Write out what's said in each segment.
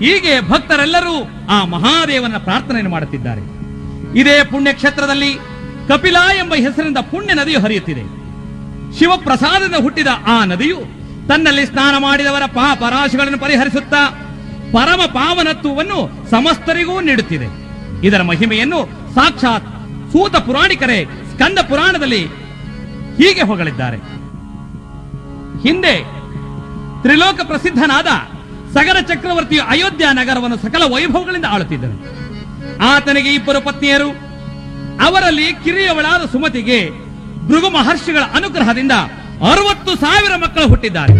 ಹೀಗೆ ಭಕ್ತರೆಲ್ಲರೂ ಆ ಮಹಾದೇವನ ಪ್ರಾರ್ಥನೆಯನ್ನು ಮಾಡುತ್ತಿದ್ದಾರೆ ಇದೇ ಪುಣ್ಯಕ್ಷೇತ್ರದಲ್ಲಿ ಕಪಿಲ ಎಂಬ ಹೆಸರಿನಿಂದ ಪುಣ್ಯ ನದಿಯು ಹರಿಯುತ್ತಿದೆ ಶಿವಪ್ರಸಾದದಿಂದ ಹುಟ್ಟಿದ ಆ ನದಿಯು ತನ್ನಲ್ಲಿ ಸ್ನಾನ ಮಾಡಿದವರ ಪಾಪ ರಾಶಿಗಳನ್ನು ಪರಿಹರಿಸುತ್ತಾ ಪರಮ ಪಾವನತ್ವವನ್ನು ಸಮಸ್ತರಿಗೂ ನೀಡುತ್ತಿದೆ ಇದರ ಮಹಿಮೆಯನ್ನು ಸಾಕ್ಷಾತ್ ಸೂತ ಪುರಾಣಿಕರೇ ಸ್ಕಂದ ಪುರಾಣದಲ್ಲಿ ಹೀಗೆ ಹೊಗಳಿದ್ದಾರೆ ಹಿಂದೆ ತ್ರಿಲೋಕ ಪ್ರಸಿದ್ಧನಾದ ಸಗರ ಚಕ್ರವರ್ತಿಯು ಅಯೋಧ್ಯ ನಗರವನ್ನು ಸಕಲ ವೈಭವಗಳಿಂದ ಆಳುತ್ತಿದ್ದನು ಆತನಿಗೆ ಇಬ್ಬರು ಪತ್ನಿಯರು ಅವರಲ್ಲಿ ಕಿರಿಯವಳಾದ ಸುಮತಿಗೆ ಭೃಗು ಮಹರ್ಷಿಗಳ ಅನುಗ್ರಹದಿಂದ ಅರವತ್ತು ಸಾವಿರ ಮಕ್ಕಳು ಹುಟ್ಟಿದ್ದಾರೆ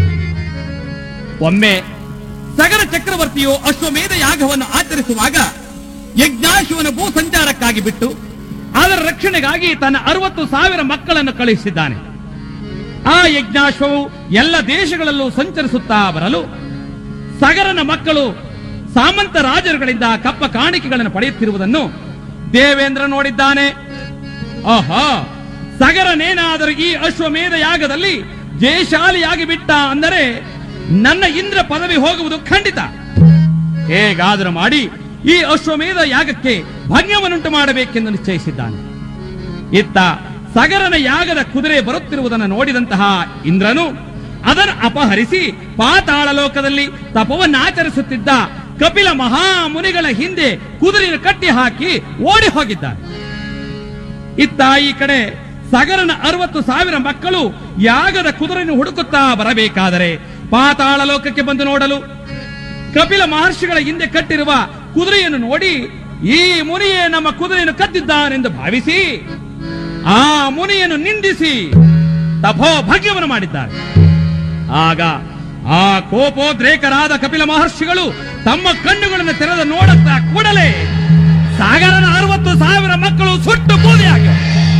ಒಮ್ಮೆ ಸಗರ ಚಕ್ರವರ್ತಿಯು ಅಶ್ವಮೇಧ ಯಾಗವನ್ನು ಆಚರಿಸುವಾಗ ಯಜ್ಞಾಶ್ವನ ಭೂ ಸಂಚಾರಕ್ಕಾಗಿ ಬಿಟ್ಟು ಅದರ ರಕ್ಷಣೆಗಾಗಿ ತನ್ನ ಅರವತ್ತು ಸಾವಿರ ಮಕ್ಕಳನ್ನು ಕಳುಹಿಸಿದ್ದಾನೆ ಆ ಯಜ್ಞಾಶ್ವವು ಎಲ್ಲ ದೇಶಗಳಲ್ಲೂ ಸಂಚರಿಸುತ್ತಾ ಬರಲು ಸಗರನ ಮಕ್ಕಳು ಸಾಮಂತ ರಾಜರುಗಳಿಂದ ಕಪ್ಪ ಕಾಣಿಕೆಗಳನ್ನು ಪಡೆಯುತ್ತಿರುವುದನ್ನು ದೇವೇಂದ್ರ ನೋಡಿದ್ದಾನೆ ಆಹಾ ಸಗರನೇನಾದರೂ ಈ ಅಶ್ವಮೇಧ ಯಾಗದಲ್ಲಿ ಜಯಶಾಲಿಯಾಗಿ ಬಿಟ್ಟ ಅಂದರೆ ನನ್ನ ಇಂದ್ರ ಪದವಿ ಹೋಗುವುದು ಖಂಡಿತ ಹೇಗಾದರೂ ಮಾಡಿ ಈ ಅಶ್ವಮೇಧ ಯಾಗಕ್ಕೆ ಭಂಗವನ್ನುಂಟು ಮಾಡಬೇಕೆಂದು ನಿಶ್ಚಯಿಸಿದ್ದಾನೆ ಇತ್ತ ಸಗರನ ಯಾಗದ ಕುದುರೆ ಬರುತ್ತಿರುವುದನ್ನು ನೋಡಿದಂತಹ ಇಂದ್ರನು ಅದನ್ನು ಅಪಹರಿಸಿ ಪಾತಾಳ ಲೋಕದಲ್ಲಿ ತಪವನ್ನಾಚರಿಸುತ್ತಿದ್ದ ಕಪಿಲ ಮಹಾಮುನಿಗಳ ಹಿಂದೆ ಕುದುರೆಯನ್ನು ಕಟ್ಟಿ ಹಾಕಿ ಓಡಿ ಹೋಗಿದ್ದಾನೆ ಇತ್ತ ಈ ಕಡೆ ಸಗರನ ಅರವತ್ತು ಸಾವಿರ ಮಕ್ಕಳು ಯಾಗದ ಕುದುರೆಯನ್ನು ಹುಡುಕುತ್ತಾ ಬರಬೇಕಾದರೆ ಪಾತಾಳ ಲೋಕಕ್ಕೆ ಬಂದು ನೋಡಲು ಕಪಿಲ ಮಹರ್ಷಿಗಳ ಹಿಂದೆ ಕಟ್ಟಿರುವ ಕುದುರೆಯನ್ನು ನೋಡಿ ಈ ಮುನಿಯೇ ನಮ್ಮ ಕುದುರೆಯನ್ನು ಕದ್ದಿದ್ದಾನೆಂದು ಭಾವಿಸಿ ಆ ಮುನಿಯನ್ನು ನಿಂದಿಸಿ ತಪೋಭಾಗ್ಯವನ್ನು ಮಾಡಿದ್ದಾರೆ ಆಗ ಆ ಕೋಪೋದ್ರೇಕರಾದ ಕಪಿಲ ಮಹರ್ಷಿಗಳು ತಮ್ಮ ಕಣ್ಣುಗಳನ್ನು ತೆರೆದು ನೋಡುತ್ತಾ ಕೂಡಲೇ ಸಾಗರನ ಅರವತ್ತು ಸಾವಿರ ಮಕ್ಕಳು ಸುಟ್ಟು ಬೂದಿಯಾಗಿವೆ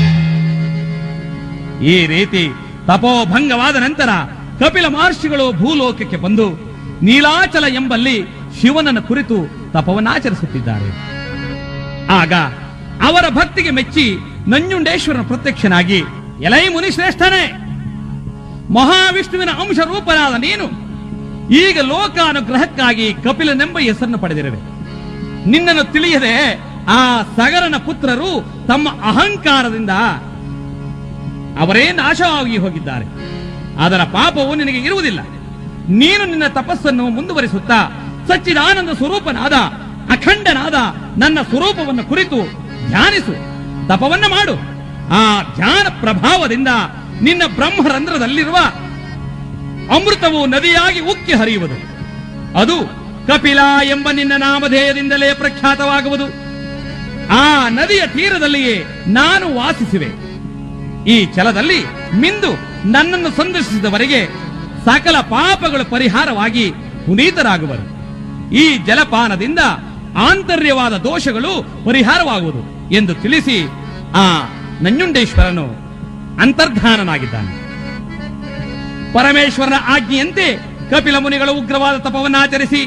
ಈ ರೀತಿ ತಪೋಭಂಗವಾದ ನಂತರ ಕಪಿಲ ಮಹರ್ಷಿಗಳು ಭೂಲೋಕಕ್ಕೆ ಬಂದು ನೀಲಾಚಲ ಎಂಬಲ್ಲಿ ಶಿವನನ್ನು ಕುರಿತು ತಪವನ್ನಾಚರಿಸುತ್ತಿದ್ದಾರೆ ಆಗ ಅವರ ಭಕ್ತಿಗೆ ಮೆಚ್ಚಿ ನಂಜುಂಡೇಶ್ವರನ ಪ್ರತ್ಯಕ್ಷನಾಗಿ ಎಲೈ ಮುನಿಶ್ರೇಷ್ಠನೇ ಮಹಾವಿಷ್ಣುವಿನ ಅಂಶ ರೂಪನಾದ ನೀನು ಈಗ ಲೋಕಾನುಗ್ರಹಕ್ಕಾಗಿ ಕಪಿಲನೆಂಬ ಹೆಸರನ್ನು ಪಡೆದಿರುವೆ ನಿನ್ನನ್ನು ತಿಳಿಯದೆ ಆ ಸಗರನ ಪುತ್ರರು ತಮ್ಮ ಅಹಂಕಾರದಿಂದ ಅವರೇ ನಾಶವಾಗಿ ಹೋಗಿದ್ದಾರೆ ಅದರ ಪಾಪವು ನಿನಗೆ ಇರುವುದಿಲ್ಲ ನೀನು ನಿನ್ನ ತಪಸ್ಸನ್ನು ಮುಂದುವರಿಸುತ್ತಾ ಸಚ್ಚಿದಾನಂದ ಸ್ವರೂಪನಾದ ಅಖಂಡನಾದ ನನ್ನ ಸ್ವರೂಪವನ್ನು ಕುರಿತು ಧ್ಯಾನಿಸು ತಪವನ್ನ ಮಾಡು ಆ ಧ್ಯಾನ ಪ್ರಭಾವದಿಂದ ನಿನ್ನ ಬ್ರಹ್ಮರಂಧ್ರದಲ್ಲಿರುವ ಅಮೃತವು ನದಿಯಾಗಿ ಉಕ್ಕಿ ಹರಿಯುವುದು ಅದು ಕಪಿಲ ಎಂಬ ನಿನ್ನ ನಾಮಧೇಯದಿಂದಲೇ ಪ್ರಖ್ಯಾತವಾಗುವುದು ಆ ನದಿಯ ತೀರದಲ್ಲಿಯೇ ನಾನು ವಾಸಿಸುವೆ ಈ ಛಲದಲ್ಲಿ ಮಿಂದು ನನ್ನನ್ನು ಸಂದರ್ಶಿಸಿದವರೆಗೆ ಸಕಲ ಪಾಪಗಳು ಪರಿಹಾರವಾಗಿ ಪುನೀತರಾಗುವರು ಈ ಜಲಪಾನದಿಂದ ಆಂತರ್ಯವಾದ ದೋಷಗಳು ಪರಿಹಾರವಾಗುವುದು ಎಂದು ತಿಳಿಸಿ ಆ ನಂಜುಂಡೇಶ್ವರನು ಅಂತರ್ಧಾನನಾಗಿದ್ದಾನೆ ಪರಮೇಶ್ವರನ ಆಜ್ಞೆಯಂತೆ ಕಪಿಲ ಮುನಿಗಳು ಉಗ್ರವಾದ ತಪವನ್ನಾಚರಿಸಿ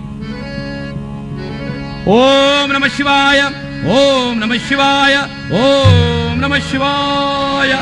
ಓಂ ನಮ ಶಿವಾಯ ಓಂ ನಮ ಶಿವಾಯ ಓಂ ನಮ ಶಿವಾಯ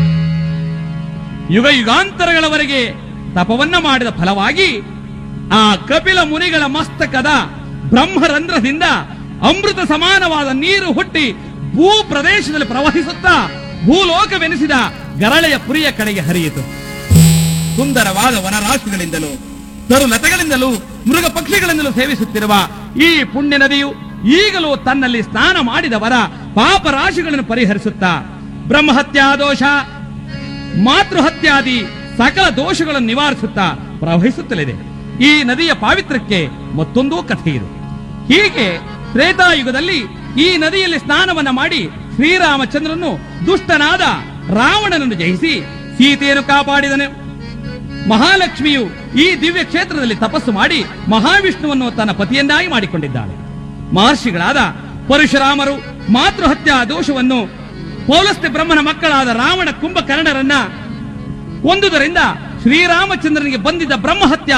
ಯುಗ ಯುಗಾಂತರಗಳವರೆಗೆ ತಪವನ್ನ ಮಾಡಿದ ಫಲವಾಗಿ ಆ ಕಪಿಲ ಮುನಿಗಳ ಮಸ್ತಕದ ಬ್ರಹ್ಮರಂಧ್ರದಿಂದ ಅಮೃತ ಸಮಾನವಾದ ನೀರು ಹುಟ್ಟಿ ಭೂ ಪ್ರದೇಶದಲ್ಲಿ ಪ್ರವಹಿಸುತ್ತಾ ಭೂಲೋಕವೆನಿಸಿದ ಗರಳೆಯ ಪುರಿಯ ಕಡೆಗೆ ಹರಿಯಿತು ಸುಂದರವಾದ ವನರಾಶಿಗಳಿಂದಲೂ ತರುಲತೆಗಳಿಂದಲೂ ಮೃಗ ಪಕ್ಷಿಗಳಿಂದಲೂ ಸೇವಿಸುತ್ತಿರುವ ಈ ಪುಣ್ಯ ನದಿಯು ಈಗಲೂ ತನ್ನಲ್ಲಿ ಸ್ನಾನ ಮಾಡಿದವರ ಪಾಪ ರಾಶಿಗಳನ್ನು ಪರಿಹರಿಸುತ್ತಾ ಬ್ರಹ್ಮಹತ್ಯಾ ದೋಷ ಮಾತೃಹತ್ಯಾದಿ ಸಕಲ ದೋಷಗಳನ್ನು ನಿವಾರಿಸುತ್ತಾ ಪ್ರವಹಿಸುತ್ತಲಿದೆ ಈ ನದಿಯ ಪಾವಿತ್ರಕ್ಕೆ ಮತ್ತೊಂದು ಕಥೆ ಇದೆ ಹೀಗೆ ತ್ರೇತಾಯುಗದಲ್ಲಿ ಈ ನದಿಯಲ್ಲಿ ಸ್ನಾನವನ್ನ ಮಾಡಿ ಶ್ರೀರಾಮಚಂದ್ರನು ದುಷ್ಟನಾದ ರಾವಣನನ್ನು ಜಯಿಸಿ ಸೀತೆಯನ್ನು ಕಾಪಾಡಿದನು ಮಹಾಲಕ್ಷ್ಮಿಯು ಈ ದಿವ್ಯ ಕ್ಷೇತ್ರದಲ್ಲಿ ತಪಸ್ಸು ಮಾಡಿ ಮಹಾವಿಷ್ಣುವನ್ನು ತನ್ನ ಪತಿಯನ್ನಾಗಿ ಮಾಡಿಕೊಂಡಿದ್ದಾಳೆ ಮಹರ್ಷಿಗಳಾದ ಪರಶುರಾಮರು ಮಾತೃಹತ್ಯಾ ದೋಷವನ್ನು ಪೌಲಸ್ತ್ಯ ಬ್ರಹ್ಮನ ಮಕ್ಕಳಾದ ರಾವಣ ಕುಂಭಕರ್ಣರನ್ನ ಕೊಂದುದರಿಂದ ಶ್ರೀರಾಮಚಂದ್ರನಿಗೆ ಬಂದಿದ್ದ ಬ್ರಹ್ಮಹತ್ಯಾ